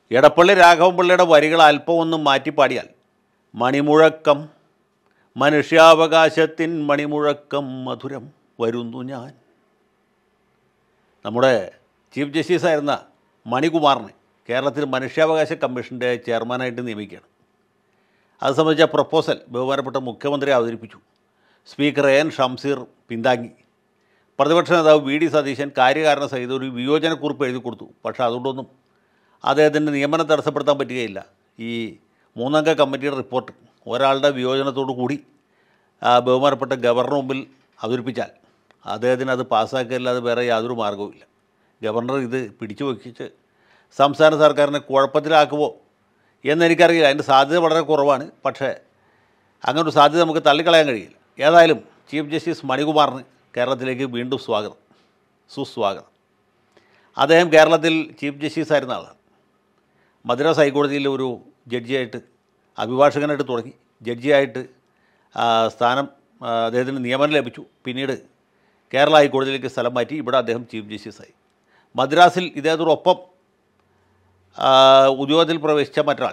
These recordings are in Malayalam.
എടപ്പള്ളി രാഘവൻപിള്ളയുടെ വരികൾ അല്പം ഒന്നും മാറ്റിപ്പാടിയാൽ മണിമുഴക്കം മനുഷ്യാവകാശത്തിൻ മണിമുഴക്കം മധുരം വരുന്നു ഞാൻ നമ്മുടെ ചീഫ് ജസ്റ്റിസ് ആയിരുന്ന മണികുമാറിനെ കേരളത്തിൽ മനുഷ്യാവകാശ കമ്മീഷൻ്റെ ചെയർമാനായിട്ട് നിയമിക്കുകയാണ് അത് സംബന്ധിച്ച പ്രപ്പോസൽ ബഹുമാനപ്പെട്ട മുഖ്യമന്ത്രി അവതരിപ്പിച്ചു സ്പീക്കർ എൻ ഷംസീർ പിന്താങ്ങി പ്രതിപക്ഷ നേതാവ് വി ഡി സതീശൻ കാര്യകാരണ സഹിതം ഒരു വിയോജനക്കുറിപ്പ് എഴുതി കൊടുത്തു പക്ഷേ അതുകൊണ്ടൊന്നും അദ്ദേഹത്തിൻ്റെ നിയമനം തടസ്സപ്പെടുത്താൻ പറ്റുകയില്ല ഈ മൂന്നംഗ കമ്മിറ്റിയുടെ റിപ്പോർട്ട് ഒരാളുടെ വിയോജനത്തോടു കൂടി ആ, ബഹുമാനപ്പെട്ട ഗവർണർ മുമ്പിൽ അവതരിപ്പിച്ചാൽ അദ്ദേഹത്തിന് അത് പാസ്സാക്കിയല്ലാതെ വേറെ യാതൊരു മാർഗവുമില്ല ഗവർണർ ഇത് പിടിച്ചു വയ്ക്കിച്ച് സംസ്ഥാന സർക്കാരിനെ കുഴപ്പത്തിലാക്കുമോ എന്നെനിക്കറിയില്ല അതിൻ്റെ സാധ്യത വളരെ കുറവാണ് പക്ഷേ അങ്ങനെ ഒരു സാധ്യത നമുക്ക് തള്ളിക്കളയാൻ കഴിയില്ല ഏതായാലും ചീഫ് ജസ്റ്റിസ് മണികുമാറിന് കേരളത്തിലേക്ക് വീണ്ടും സ്വാഗതം സുസ്വാഗതം അദ്ദേഹം കേരളത്തിൽ ചീഫ് ജസ്റ്റിസ് ആയിരുന്ന ആളാണ് മദ്രാസ് ഹൈക്കോടതിയിൽ ഒരു ജഡ്ജിയായിട്ട് അഭിഭാഷകനായിട്ട് തുടങ്ങി ജഡ്ജിയായിട്ട് ആ, സ്ഥാനം ആ, അദ്ദേഹത്തിന് നിയമനം ലഭിച്ചു പിന്നീട് കേരള ഹൈക്കോടതിയിലേക്ക് സ്ഥലം മാറ്റി ഇവിടെ അദ്ദേഹം ചീഫ് ജസ്റ്റിസായി മദ്രാസിൽ ഇദ്ദേഹത്തോടൊപ്പം ആ, ഉദ്യോഗത്തിൽ പ്രവേശിച്ച മറ്റൊരാൾ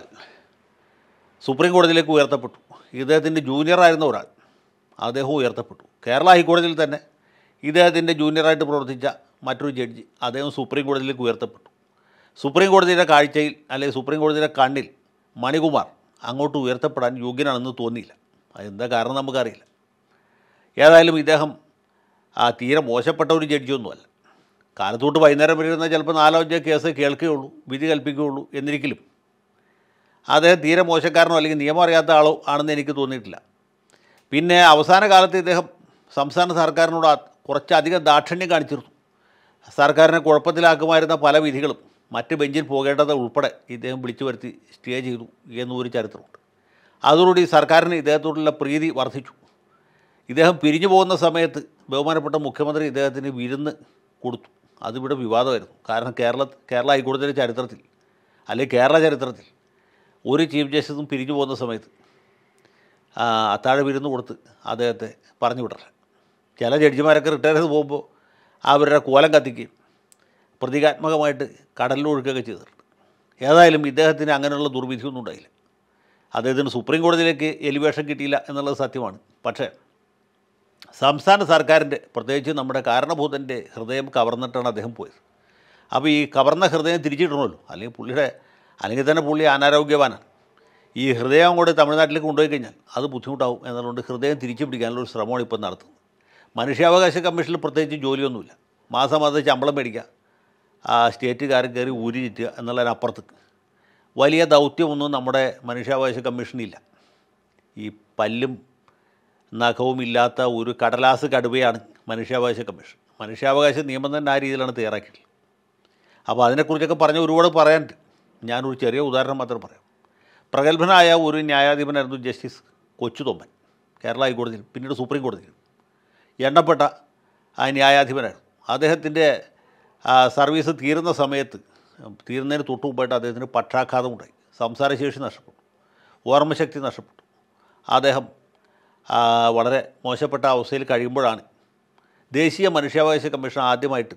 സുപ്രീം കോടതിയിലേക്ക് ഉയർത്തപ്പെട്ടു ഇദ്ദേഹത്തിൻ്റെ ജൂനിയറായിരുന്ന ഒരാൾ അദ്ദേഹം ഉയർത്തപ്പെട്ടു കേരള ഹൈക്കോടതിയിൽ തന്നെ ഇദ്ദേഹത്തിൻ്റെ ജൂനിയറായിട്ട് പ്രവർത്തിച്ച മറ്റൊരു ജഡ്ജി അദ്ദേഹം സുപ്രീം കോടതിയിലേക്ക് ഉയർത്തപ്പെട്ടു സുപ്രീം കോടതിയുടെ കാഴ്ചയിൽ അല്ലെങ്കിൽ സുപ്രീം കോടതിയുടെ കണ്ണിൽ മണികുമാർ അങ്ങോട്ട് ഉയർത്തപ്പെടാൻ യോഗ്യനാണെന്ന് തോന്നിയില്ല അതെന്താ കാരണം നമുക്കറിയില്ല ഏതായാലും ഇദ്ദേഹം ആ തീരെ മോശപ്പെട്ട ഒരു ജഡ്ജിയൊന്നുമല്ല കാലത്തോട്ട് വൈകുന്നേരം വരെ ഇരുന്നാൽ ചിലപ്പോൾ നാലോ അഞ്ചോ കേസ് കേൾക്കുകയുള്ളൂ വിധി കൽപ്പിക്കുകയുള്ളൂ എന്നിരിക്കലും അദ്ദേഹം തീരെ മോശക്കാരനോ അല്ലെങ്കിൽ നിയമം അറിയാത്ത ആളോ ആണെന്ന് എനിക്ക് തോന്നിയിട്ടില്ല പിന്നെ അവസാന കാലത്ത് ഇദ്ദേഹം സംസ്ഥാന സർക്കാരിനോട് ആ- കുറച്ചധികം ദാക്ഷിണ്യം കാണിച്ചിരുന്നു സർക്കാരിനെ കുഴപ്പത്തിലാക്കുമായിരുന്ന പല വിധികളും മറ്റ് ബെഞ്ചിൽ പോകേണ്ടത് ഉൾപ്പെടെ ഇദ്ദേഹം വിളിച്ചു വരുത്തി സ്റ്റേ ചെയ്തു എന്നൊരു ചരിത്രമുണ്ട് അതോടുകൂടി സർക്കാരിന് ഇദ്ദേഹത്തോടുള്ള പ്രീതി വർദ്ധിച്ചു ഇദ്ദേഹം പിരിഞ്ഞു പോകുന്ന സമയത്ത് ബഹുമാനപ്പെട്ട മുഖ്യമന്ത്രി ഇദ്ദേഹത്തിന് വിരുന്ന് കൊടുത്തു അതിവിടെ വിവാദമായിരുന്നു കാരണം കേരള കേരള ഹൈക്കോടതിയുടെ ചരിത്രത്തിൽ അല്ലെങ്കിൽ കേരള ചരിത്രത്തിൽ ഒരു ചീഫ് ജസ്റ്റിസും പിരിഞ്ഞു പോകുന്ന സമയത്ത് ആ, അത്താഴ വിരുന്ന് കൊടുത്ത് അദ്ദേഹത്തെ പറഞ്ഞു വിടറില്ല ചില ജഡ്ജിമാരൊക്കെ റിട്ടയർ ചെയ്ത് പോകുമ്പോൾ അവരുടെ കോലം കത്തിക്കുകയും പ്രതീകാത്മകമായിട്ട് കടലിൽ ഒഴുക്കുകയൊക്കെ ചെയ്തിട്ടുണ്ട് ഏതായാലും ഇദ്ദേഹത്തിന് അങ്ങനെയുള്ള ദുർവിധിയൊന്നും ഉണ്ടായില്ല അദ്ദേഹത്തിന് സുപ്രീം കോടതിയിലേക്ക് എലിവേഷൻ കിട്ടിയില്ല എന്നുള്ളത് സത്യമാണ് പക്ഷേ സംസ്ഥാന സർക്കാരിൻ്റെ പ്രത്യേകിച്ച് നമ്മുടെ കാരണഭൂതൻ്റെ ഹൃദയം കവർന്നിട്ടാണ് അദ്ദേഹം പോയത് അപ്പോൾ ഈ കവർന്ന ഹൃദയം തിരിച്ചിടണമല്ലോ അല്ലെങ്കിൽ പുള്ളിയുടെ അല്ലെങ്കിൽ തന്നെ പുള്ളി അനാരോഗ്യവാനാണ് ഈ ഹൃദയം കൂടെ തമിഴ്നാട്ടിലേക്ക് കൊണ്ടുപോയി കഴിഞ്ഞാൽ അത് ബുദ്ധിമുട്ടാവും എന്നതുകൊണ്ട് ഹൃദയം തിരിച്ചു പിടിക്കാനുള്ള ഒരു ശ്രമമാണ് ഇപ്പം നടത്തുന്നത് മനുഷ്യാവകാശ കമ്മീഷനിൽ പ്രത്യേകിച്ച് ജോലിയൊന്നുമില്ല മാസം അത് ശമ്പളം മേടിക്കുക ആ സ്റ്റേറ്റുകാരൻ കയറി ഊരി ചുറ്റുക എന്നുള്ളതിനപ്പുറത്ത് വലിയ ദൗത്യമൊന്നും നമ്മുടെ മനുഷ്യാവകാശ കമ്മീഷനില്ല ഈ പല്ലും നഖവും ഇല്ലാത്ത ഒരു കടലാസ് കടുവയാണ് മനുഷ്യാവകാശ കമ്മീഷൻ മനുഷ്യാവകാശ നിയമം തന്നെ ആ രീതിയിലാണ് തയ്യാറാക്കിയിട്ടുള്ളത് അപ്പോൾ അതിനെക്കുറിച്ചൊക്കെ പറഞ്ഞ് ഒരുപാട് പറയാനുണ്ട് ഞാനൊരു ചെറിയ ഉദാഹരണം മാത്രം പറയാം പ്രഗത്ഭനായ ഒരു ന്യായാധിപനായിരുന്നു ജസ്റ്റിസ് കൊച്ചുതൊമ്മൻ കേരള ഹൈക്കോടതിയിൽ പിന്നീട് സുപ്രീം കോടതിയിൽ എണ്ണപ്പെട്ട ആ ന്യായാധിപനായിരുന്നു അദ്ദേഹത്തിൻ്റെ ആ, സർവീസ് തീരുന്ന സമയത്ത് തീരുന്നതിന് തൊട്ട് മുമ്പായിട്ട് അദ്ദേഹത്തിന് പക്ഷാഘാതം ഉണ്ടായി സംസാരശേഷി നഷ്ടപ്പെട്ടു ഓർമ്മശക്തി നഷ്ടപ്പെട്ടു അദ്ദേഹം ആ, വളരെ മോശപ്പെട്ട അവസ്ഥയിൽ കഴിയുമ്പോഴാണ് ദേശീയ മനുഷ്യാവകാശ കമ്മീഷൻ ആദ്യമായിട്ട്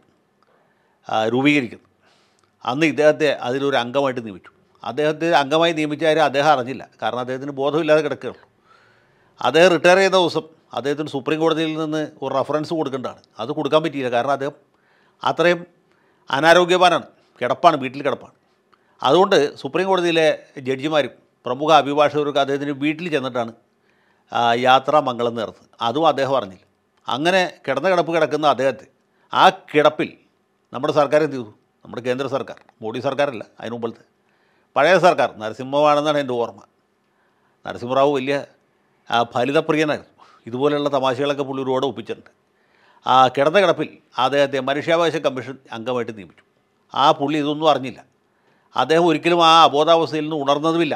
ആ, രൂപീകരിക്കുന്നത് അന്ന് ഇദ്ദേഹത്തെ അതിലൊരു അംഗമായിട്ട് നിയമിച്ചു അദ്ദേഹത്തെ അംഗമായി നിയമിച്ച കാര്യം അദ്ദേഹം അറിഞ്ഞില്ല കാരണം അദ്ദേഹത്തിന് ബോധമില്ലാതെ കിടക്കുകയുള്ളൂ അദ്ദേഹം റിട്ടയർ ചെയ്ത ദിവസം അദ്ദേഹത്തിന് സുപ്രീം കോടതിയിൽ നിന്ന് ഒരു റെഫറൻസ് കൊടുക്കേണ്ടതാണ് അത് കൊടുക്കാൻ പറ്റിയില്ല കാരണം അദ്ദേഹം അത്രയും അനാരോഗ്യവാനാണ് കിടപ്പാണ് വീട്ടിൽ കിടപ്പാണ് അതുകൊണ്ട് സുപ്രീം കോടതിയിലെ ജഡ്ജിമാരും പ്രമുഖ അഭിഭാഷകരൊക്കെ അദ്ദേഹത്തിന് വീട്ടിൽ ചെന്നിട്ടാണ് ആ, യാത്രാ മംഗളം നേർന്നത് അതും അദ്ദേഹം അറിഞ്ഞില്ല അങ്ങനെ കിടന്ന കിടപ്പ് കിടക്കുന്ന അദ്ദേഹത്തെ ആ കിടപ്പിൽ നമ്മുടെ സർക്കാർ എന്ത് ചെയ്തു നമ്മുടെ കേന്ദ്ര സർക്കാർ മോഡി സർക്കാരല്ല അതിന് മുമ്പത്തെ പഴയ സർക്കാർ നരസിംഹമാണെന്നാണ് എൻ്റെ ഓർമ്മ നരസിംഹറാവു വലിയ ആ, ഫലിതപ്രിയനായിരുന്നു ഇതുപോലെയുള്ള തമാശകളൊക്കെ പുള്ളി ഒരുപാട് ഒപ്പിച്ചിട്ടുണ്ട് ആ കിടന്ന കിടപ്പിൽ അദ്ദേഹത്തെ മനുഷ്യാവകാശ കമ്മീഷൻ അംഗമായിട്ട് നിയമിച്ചു ആ പുള്ളി ഇതൊന്നും അറിഞ്ഞില്ല അദ്ദേഹം ഒരിക്കലും ആ അബോധാവസ്ഥയിൽ നിന്ന് ഉണർന്നതുമില്ല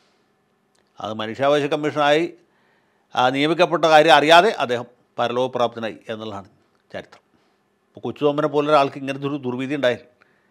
അത് മനുഷ്യാവകാശ കമ്മീഷനായി ആ, നിയമിക്കപ്പെട്ട കാര്യം അറിയാതെ അദ്ദേഹം പരലോകപ്രാപ്തനായി എന്നുള്ളതാണ് ചരിത്രം ഇപ്പോൾ കൊച്ചുതോമ്പനെ പോലെ ഒരാൾക്ക് ഇങ്ങനത്തെ ഒരു ദുർവിധി ഉണ്ടായാൽ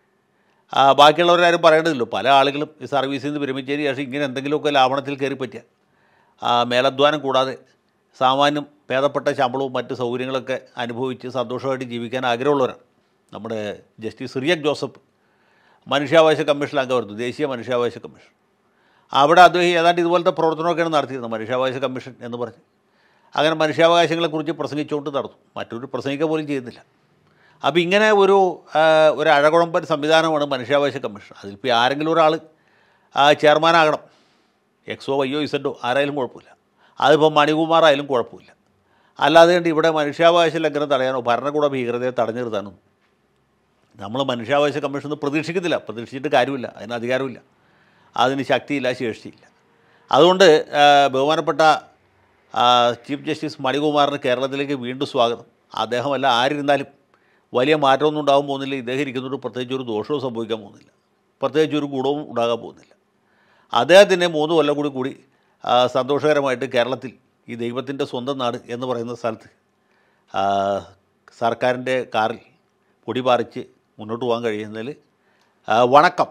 ആ, ബാക്കിയുള്ളവരാരും പറയേണ്ടതില്ലോ പല ആളുകളും ഈ സർവീസിൽ നിന്ന് വിരമിച്ചതിന് ശേഷം ഇങ്ങനെ എന്തെങ്കിലുമൊക്കെ ലാവണത്തിൽ കയറി പറ്റിയാൽ ആ, മേലധ്വാനം കൂടാതെ സാമാന്യം ഭേദപ്പെട്ട ശമ്പളവും മറ്റ് സൗകര്യങ്ങളൊക്കെ അനുഭവിച്ച് സന്തോഷമായിട്ട് ജീവിക്കാൻ ആഗ്രഹമുള്ളവരാണ് നമ്മുടെ ജസ്റ്റിസ് റിയക് ജോസഫ് മനുഷ്യാവകാശ കമ്മീഷൻ അംഗമായിരുന്നു ദേശീയ മനുഷ്യാവകാശ കമ്മീഷൻ അവിടെ അദ്ദേഹം ഏതാണ്ട് ഇതുപോലത്തെ പ്രവർത്തനമൊക്കെയാണ് നടത്തിയിരുന്നത് മനുഷ്യാവകാശ കമ്മീഷൻ എന്ന് പറഞ്ഞ് അങ്ങനെ മനുഷ്യാവകാശങ്ങളെക്കുറിച്ച് പ്രസംഗിച്ചുകൊണ്ട് നടത്തും മറ്റൊരു പ്രസംഗിക്കുക പോലും ചെയ്യുന്നില്ല അപ്പോൾ ഇങ്ങനെ ഒരു ആ, ഒരു അഴകുഴമ്പൻ സംവിധാനമാണ് മനുഷ്യാവകാശ കമ്മീഷൻ അതിലിപ്പോൾ ആരെങ്കിലും ഒരാൾ ചെയർമാനാകണം എക്സോ വയ്യോ ഇസഡോ ആരായാലും കുഴപ്പമില്ല അതിപ്പോൾ മണികുമാർ ആയാലും കുഴപ്പമില്ല അല്ലാതെ കൊണ്ട് ഇവിടെ മനുഷ്യാവകാശ ലംഘനം തടയാനോ ഭരണകൂട ഭീകരതയെ തടഞ്ഞു നിർത്താനോ നമ്മൾ മനുഷ്യാവകാശ കമ്മീഷൻ ഒന്നും പ്രതീക്ഷിക്കുന്നില്ല പ്രതീക്ഷിച്ചിട്ട് കാര്യമില്ല അതിന് അധികാരമില്ല അതിന് ശക്തിയില്ല ശേഷിയില്ല അതുകൊണ്ട് ആ, ബഹുമാനപ്പെട്ട ആ, ചീഫ് ജസ്റ്റിസ് മണികുമാറിന് കേരളത്തിലേക്ക് വീണ്ടും സ്വാഗതം അദ്ദേഹമല്ല ആരിരുന്നാലും വലിയ മാറ്റമൊന്നും ഉണ്ടാകാൻ പോകുന്നില്ല ഇദ്ദേഹം ഇരിക്കുന്നതുകൊണ്ട് പ്രത്യേകിച്ച് ഒരു ദോഷവും സംഭവിക്കാൻ പോകുന്നില്ല പ്രത്യേകിച്ച് ഒരു ഗുണവും ഉണ്ടാകാൻ പോകുന്നില്ല അദ്ദേഹത്തിൻ്റെ മൂന്ന് കൊല്ലം കൂടി കൂടി ആ, സന്തോഷകരമായിട്ട് കേരളത്തിൽ ഈ ദൈവത്തിൻ്റെ സ്വന്തം നാട് എന്ന് പറയുന്ന സ്ഥലത്ത് ആ, സർക്കാരിൻ്റെ കാറിൽ പൊടി പാറിച്ച് മുന്നോട്ട് പോകാൻ കഴിയുന്നതിൽ ആ, വണക്കം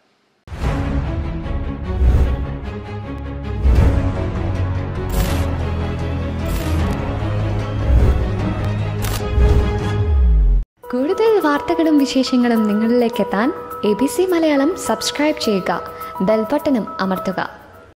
കൂടുതൽ വാർത്തകളും വിശേഷങ്ങളും നിങ്ങളിലേക്ക് എത്താൻ A B C Malayalam subscribe ചെയ്യുക ബെൽബട്ടനും അമർത്തുക